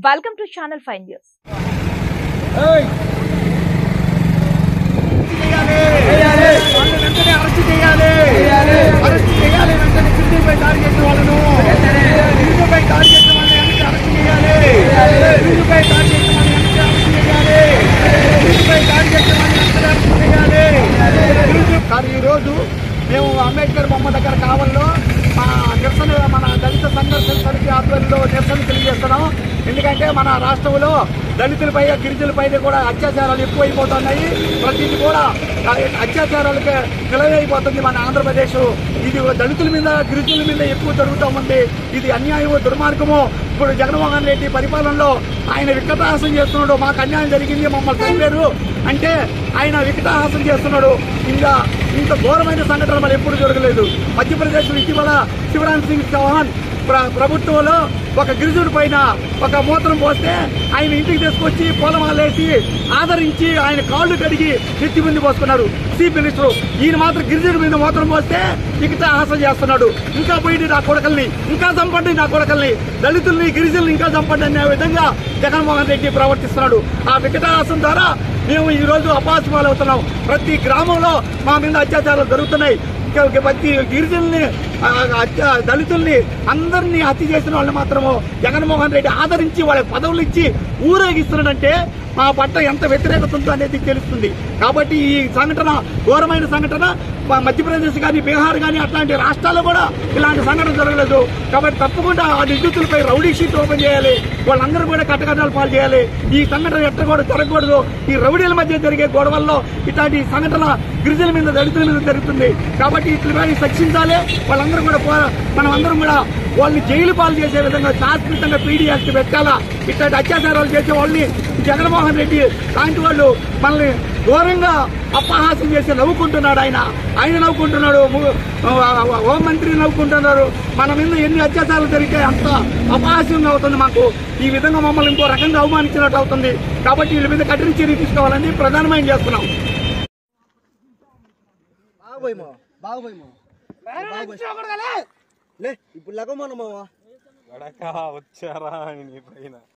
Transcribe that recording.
welcome to channel five news వాళ్ళని వెంటనే arrest చేయాలి అరెస్ట్ చేయాలి వెంటనే కిడ్నీపై దాడి చేసిన వాళ్ళను కిడ్నీపై దాడి చేసిన వాళ్ళని వెనక్కి అరెస్ట్ చేయాలి కిడ్నీపై దాడి చేసిన వాళ్ళని వెనక్కి అరెస్ట్ చేయాలి కిడ్నీపై దాడి చేసిన వాళ్ళని వెనక్కి అరెస్ట్ చేయాలి కానీ ఈ రోజు మేము అంబేద్కర్ బొమ్మ దగ్గర కావల్లో మా నిరసన మన దళిత సంఘర్షణ సమితి ఆధ్వర్యంలో నిరసన తెలియజేస్తున్నాం ఎందుకంటే మన రాష్ట్రంలో దళితులపై గిరిజనులపై కూడా అత్యాచారాలు ఎక్కువైపోతున్నాయి ప్రతిదీ కూడా ఆ అత్యాచారాలకి నిలవైపోతుంది మన ఆంధ్రప్రదేశ్ ఇది దళితుల మీద గిరిజనుల మీద ఎక్కువ జరుగుతూ ఉంది ఇది అన్యాయము దుర్మార్గము ఇప్పుడు జగన్మోహన్ రెడ్డి పరిపాలనలో ఆయన వికటాహాసం చేస్తున్నాడు మాకు అన్యాయం జరిగింది మమ్మల్ని చంపారు అంటే ఆయన వికటాహాసం చేస్తున్నాడు ఇంకా ఇంత ఘోరమైన సంఘటన మరి ఎప్పుడు జరగలేదు మధ్యప్రదేశ్ ఇటీవల శివరాజ్ సింగ్ చౌహాన్ ప్ర- ప్రభుత్వంలో ఒక గిరిజుడి పైన ఒక మూత్రం పోస్తే ఆయన ఇంటికి తీసుకొచ్చి పొలమాలేసి ఆదరించి ఆయన కాళ్ళు కడిగి నెత్తి ముందు పోసుకున్నారు చీఫ్ మినిస్టర్ ఈయన మాత్రం గిరిజుడి మీద మూత్రం పోస్తే ఇకట హాసం చేస్తున్నాడు ఇంకా పోయి నా కొడకల్ని ఇంకా చంపండి నా కొడకల్ని దళితుల్ని గిరిజనుల్ని ఇంకా చంపండి అనే విధంగా జగన్మోహన్ రెడ్డి ప్రవర్తిస్తున్నాడు ఆ వికటాహాసం ద్వారా మేము ఈ రోజు అపాస్పాలవుతున్నాం ప్రతి గ్రామంలో మా మీద అత్యాచారాలు జరుగుతున్నాయి ఇక ప్రతి గిరిజనుల్ని ఆ, హత్య దళితుల్ని అందరినీ హత్య చేసిన వాళ్ళని మాత్రము జగన్మోహన్ రెడ్డి ఆదరించి వాళ్ళకి పదవులు ఇచ్చి ఊరేగిస్తున్నాడంటే మా పట్ల ఎంత వ్యతిరేకత ఉందో అనేది తెలుస్తుంది కాబట్టి ఈ సంఘటన ఘోరమైన సంఘటన మా మధ్యప్రదేశ్ కానీ బీహార్ కానీ అట్లాంటి రాష్ట్రాల్లో కూడా ఇలాంటి సంఘటన జరగలేదు కాబట్టి తప్పకుండా ఆ నిందితులపై రౌడీ షీట్ ఓపెన్ చేయాలి వాళ్ళందరూ కూడా కట్టకట్టాలు పాలు చేయాలి ఈ సంఘటన ఎట్ట కూడా జరగకూడదు ఈ రౌడీల మధ్య జరిగే గొడవల్లో ఇట్లాంటి సంఘటన గిరిజనుల మీద దళితుల మీద జరుగుతుంది కాబట్టి ఇట్లా శిక్షించాలి వాళ్ళందరూ కూడా పో- మనం అందరం కూడా వాళ్ళని జైలు పాలు చేసే విధంగా శాశ్వతంగా పీడీ యాక్ట్ పెట్టాలా ఇట్లాంటి అత్యాచారాలు చేసే వాళ్ళని జగన్మోహన్ రెడ్డి లాంటి వాళ్ళు మనల్ని ఘోరంగా అపహాస్యం చేసి నవ్వుకుంటున్నాడు ఆయన ఆయన నవ్వుకుంటున్నాడు ము- హోంమంత్రి నవ్వుకుంటున్నారు మన మీద ఎన్ని అత్యాచారాలు జరిగితే అంత అపహాస్యంగా అవుతుంది మాకు ఈ విధంగా మమ్మల్ని ఇంకో రకంగా అవమానించినట్టు అవుతుంది కాబట్టి వీళ్ళ మీద కఠిన చర్య తీసుకోవాలని ప్రధానమైన చేస్తున్నాం బాగోయ్ మావ బాగోయ్ మావ బాగోయ్ లే ఇప్పుడు లెక్క మన మావ గడక వచ్చారా నీ పైన